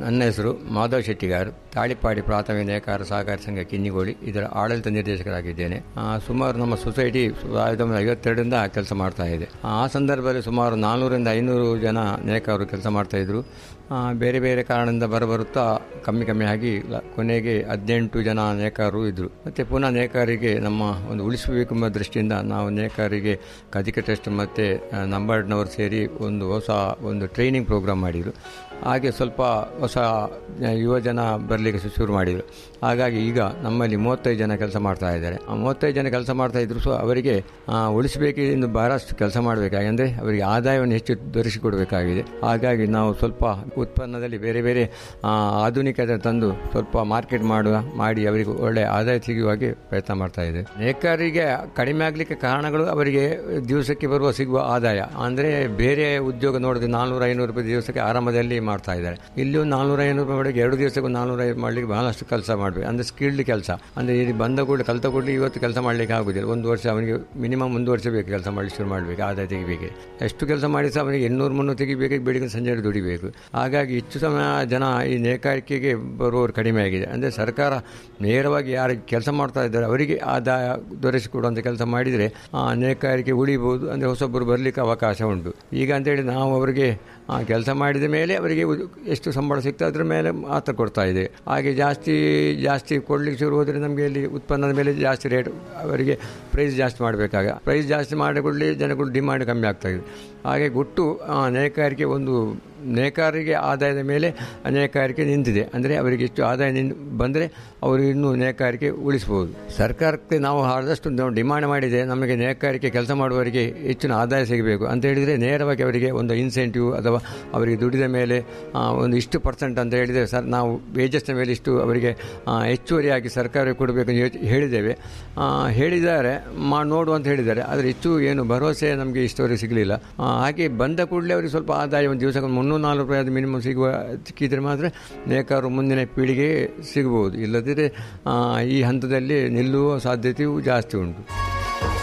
ನನ್ನ ಹೆಸರು ಮಾಧವ್ ಶೆಟ್ಟಿಗಾರ್ ತಾಳಿಪಾಡಿ ಪ್ರಾಥಮಿಕ ನೇಕಾರ ಸಹಕಾರ ಸಂಘ ಕಿನ್ನಿಗೋಳಿ ಇದರ ಆಡಳಿತ ನಿರ್ದೇಶಕರಾಗಿದ್ದೇನೆ ಆ, ಸುಮಾರು ನಮ್ಮ ಸೊಸೈಟಿ ಸಾವಿರದ ಒಂಬೈನೂರ ಐವತ್ತೆರಡರಿಂದ ಕೆಲಸ ಮಾಡ್ತಾ ಇದೆ ಆ ಸಂದರ್ಭದಲ್ಲಿ ಸುಮಾರು ನಾನ್ನೂರಿಂದ ಐನೂರು ಜನ ನೇಕಾರರು ಕೆಲಸ ಮಾಡ್ತಾ ಇದ್ರು ಆ, ಬೇರೆ ಬೇರೆ ಕಾರಣದಿಂದ ಬರಬರುತ್ತಾ ಕಮ್ಮಿ ಕಮ್ಮಿ ಆಗಿ ಲ- ಕೊನೆಗೆ ಹದಿನೆಂಟು ಜನ ನೇಕಾರರು ಇದ್ದರು ಮತ್ತು ಪುನಃ ನೇಕಾರಿಗೆ ನಮ್ಮ ಒಂದು ಉಳಿಸಬೇಕೆಂಬ ದೃಷ್ಟಿಯಿಂದ ನಾವು ನೇಕಾರಿಗೆ ಕದಿಕ ಟೆಸ್ಟ್ ಮತ್ತು ನಂಬರ್ಡ್ನವರು ಸೇರಿ ಒಂದು ಹೊಸ ಒಂದು ಟ್ರೈನಿಂಗ್ ಪ್ರೋಗ್ರಾಮ್ ಮಾಡಿದರು ಹಾಗೆ ಸ್ವಲ್ಪ ಹೊಸ ಯುವ ಜನ ಬರಲಿಕ್ಕೆ ಶುರು ಮಾಡಿದರು ಹಾಗಾಗಿ ಈಗ ನಮ್ಮಲ್ಲಿ ಮೂವತ್ತೈದು ಜನ ಕೆಲಸ ಮಾಡ್ತಾ ಇದ್ದಾರೆ ಆ ಮೂವತ್ತೈದು ಜನ ಕೆಲಸ ಮಾಡ್ತಾ ಇದ್ರು ಸೊ ಅವರಿಗೆ ಆ, ಉಳಿಸಬೇಕೆಂದು ಬಹಳಷ್ಟು ಕೆಲಸ ಮಾಡಬೇಕಾಗಿ ಅಂದರೆ ಅವರಿಗೆ ಆದಾಯವನ್ನು ಹೆಚ್ಚು ದೊರಕಿಸಿಕೊಡಬೇಕಾಗಿದೆ ಹಾಗಾಗಿ ನಾವು ಸ್ವಲ್ಪ ಉತ್ಪನ್ನದಲ್ಲಿ ಬೇರೆ ಬೇರೆ ಆ, ಆಧುನಿಕತೆ ತಂದು ಸ್ವಲ್ಪ ಮಾರ್ಕೆಟ್ ಮಾಡುವ ಮಾಡಿ ಅವರಿಗೆ ಒಳ್ಳೆಯ ಆದಾಯ ಸಿಗುವ ಹಾಗೆ ಪ್ರಯತ್ನ ಮಾಡ್ತಾ ಇದೆ ನೇಕಾರರಿಗೆ ಕಡಿಮೆ ಆಗಲಿಕ್ಕೆ ಕಾರಣಗಳು ಅವರಿಗೆ ದಿವಸಕ್ಕೆ ಬರುವ ಸಿಗುವ ಆದಾಯ ಅಂದರೆ ಬೇರೆ ಉದ್ಯೋಗ ನೋಡಿದ್ರೆ ನಾನ್ನೂರ ಐನೂರು ರೂಪಾಯಿ ದಿವಸಕ್ಕೆ ಆರಂಭದಲ್ಲಿ ಮಾಡ್ತಾ ಇದ್ದಾರೆ ಇಲ್ಲಿ ಒಂದು ನಾನ್ನೂರ ಐನೂರು ರೂಪಾಯಿ ಮಾಡಿದ್ರೆ ಎರಡು ದಿವಸಕ್ಕೆ ಒಂದು ನಾನ್ನೂರ ಐವತ್ತು ಮಾಡಲಿಕ್ಕೆ ಬಹಳಷ್ಟು ಕೆಲಸ ಮಾಡಬೇಕು ಅಂದರೆ ಸ್ಕಿಲ್ಡ್ ಕೆಲಸ ಅಂದರೆ ಇಲ್ಲಿ ಬಂದ ಕೂಡಲೇ ಕಲಿತ ಕೂಡಲೇ ಇವತ್ತು ಕೆಲಸ ಮಾಡಲಿಕ್ಕೆ ಆಗುದಿಲ್ಲ ಒಂದು ವರ್ಷ ಅವನಿಗೆ ಮಿನಿಮಮ್ ಒಂದು ವರ್ಷ ಬೇಕು ಕೆಲಸ ಮಾಡಲಿಕ್ಕೆ ಶುರು ಮಾಡಬೇಕು ಆದಾಯ ತೆಗಿಬೇಕು ಎಷ್ಟು ಕೆಲಸ ಮಾಡಿ ಸಹ ಅವನಿಗೆ ಎಣ್ಣೂರು ಮುನ್ನೂರು ತೆಗಿಬೇಕು ಬೆಳಿಗ್ಗೆ ಸಂಜೆ ದುಡಿಬೇಕು ಹಾಗಾಗಿ ಹೆಚ್ಚು ಸಮಯ ಜನ ಈ ನೇಕಾರಿಕೆಗೆ ಬರುವವರು ಕಡಿಮೆ ಆಗಿದೆ ಅಂದರೆ ಸರ್ಕಾರ ನೇರವಾಗಿ ಯಾರು ಕೆಲಸ ಮಾಡ್ತಾ ಇದ್ದಾರೆ ಅವರಿಗೆ ಆದಾಯ ದೊರಕಿಸಿಕೊಡುವಂಥ ಕೆಲಸ ಮಾಡಿದರೆ ಆ ನೇಕಾರಿಕೆ ಉಳಿಬಹುದು ಅಂದರೆ ಹೊಸೊಬ್ಬರು ಬರಲಿಕ್ಕೆ ಅವಕಾಶ ಉಂಟು ಈಗ ಅಂತೇಳಿ ನಾವು ಅವರಿಗೆ ಕೆಲಸ ಮಾಡಿದ ಮೇಲೆ ಅವರಿಗೆ ಉ- ಎಷ್ಟು ಸಂಬಳ ಸಿಗ್ತದೆ ಅದ್ರ ಮೇಲೆ ಮಾತ್ರ ಕೊಡ್ತಾ ಇದೆ ಹಾಗೆ ಜಾಸ್ತಿ ಜಾಸ್ತಿ ಕೊಡ್ಲಿಕ್ಕೆ ಶುರು ಹೋದರೆ ನಮಗೆ ಇಲ್ಲಿ ಉತ್ಪನ್ನದ ಮೇಲೆ ಜಾಸ್ತಿ ರೇಟ್ ಅವರಿಗೆ ಪ್ರೈಸ್ ಜಾಸ್ತಿ ಮಾಡಬೇಕಾಗ ಪ್ರೈಸ್ ಜಾಸ್ತಿ ಮಾಡಿಕೊಳ್ಳಿ ಜನಗಳು ಡಿಮಾಂಡ್ ಕಮ್ಮಿ ಆಗ್ತಾ ಇದೆ ಹಾಗೆ ಗುಟ್ಟು ಆ, ನೇಕಾರಿಕೆ ಒಂದು ನೇಕಾರರಿಗೆ ಆದಾಯದ ಮೇಲೆ ನೇಕಾರಿಕೆ ನಿಂತಿದೆ ಅಂದರೆ ಅವರಿಗೆ ಹೆಚ್ಚು ಆದಾಯ ನಿನ್ ಬಂದರೆ ಅವರು ಇನ್ನೂ ನೇಕಾರಿಕೆ ಉಳಿಸ್ಬೋದು ಸರ್ಕಾರಕ್ಕೆ ನಾವು ಆದಷ್ಟು ನಾವು ಡಿಮಾಂಡ್ ಮಾಡಿದೆ ನಮಗೆ ನೇಕಾರಿಕೆ ಕೆಲಸ ಮಾಡುವವರಿಗೆ ಹೆಚ್ಚಿನ ಆದಾಯ ಸಿಗಬೇಕು ಅಂತ ಹೇಳಿದರೆ ನೇರವಾಗಿ ಅವರಿಗೆ ಒಂದು ಇನ್ಸೆಂಟಿವ್ ಅಥವಾ ಅವರಿಗೆ ದುಡಿದ ಮೇಲೆ ಆ, ಒಂದು ಇಷ್ಟು ಪರ್ಸೆಂಟ್ ಅಂತ ಹೇಳಿದರೆ ಸರ್ ನಾವು ವೇಜಸ್ನ ಮೇಲೆ ಇಷ್ಟು ಅವರಿಗೆ ಆ, ಹೆಚ್ಚುವರಿಯಾಗಿ ಸರ್ಕಾರಕ್ಕೆ ಕೊಡಬೇಕು ಅಂತ ಯೋಚ್- ಹೇಳಿದ್ದೇವೆ ಆ, ಹೇಳಿದ್ದಾರೆ ಮಾ ನೋಡು ಅಂತ ಹೇಳಿದ್ದಾರೆ ಆದರೆ ಹೆಚ್ಚು ಏನು ಭರವಸೆ ನಮಗೆ ಇಷ್ಟವರೆಗೆ ಸಿಗಲಿಲ್ಲ ಆ, ಹಾಗೆ ಬಂದ ಕೂಡಲೇ ಅವರಿಗೆ ಸ್ವಲ್ಪ ಆದಾಯ ಒಂದು ದಿವಸಕ್ಕೆ ಮುನ್ನೂರು ನಾಲ್ಕು ರೂಪಾಯಿ ಅದು ಮಿನಿಮಮ್ ಸಿಗುವ ಸಿಕ್ಕಿದ್ರೆ ಮಾತ್ರ ನೇಕಾರರು ಮುಂದಿನ ಪೀಳಿಗೆ ಸಿಗಬಹುದು ಇಲ್ಲದಿದ್ದರೆ ಆ, ಈ ಹಂತದಲ್ಲಿ ನಿಲ್ಲುವ ಸಾಧ್ಯತೆಯೂ ಜಾಸ್ತಿ ಉಂಟು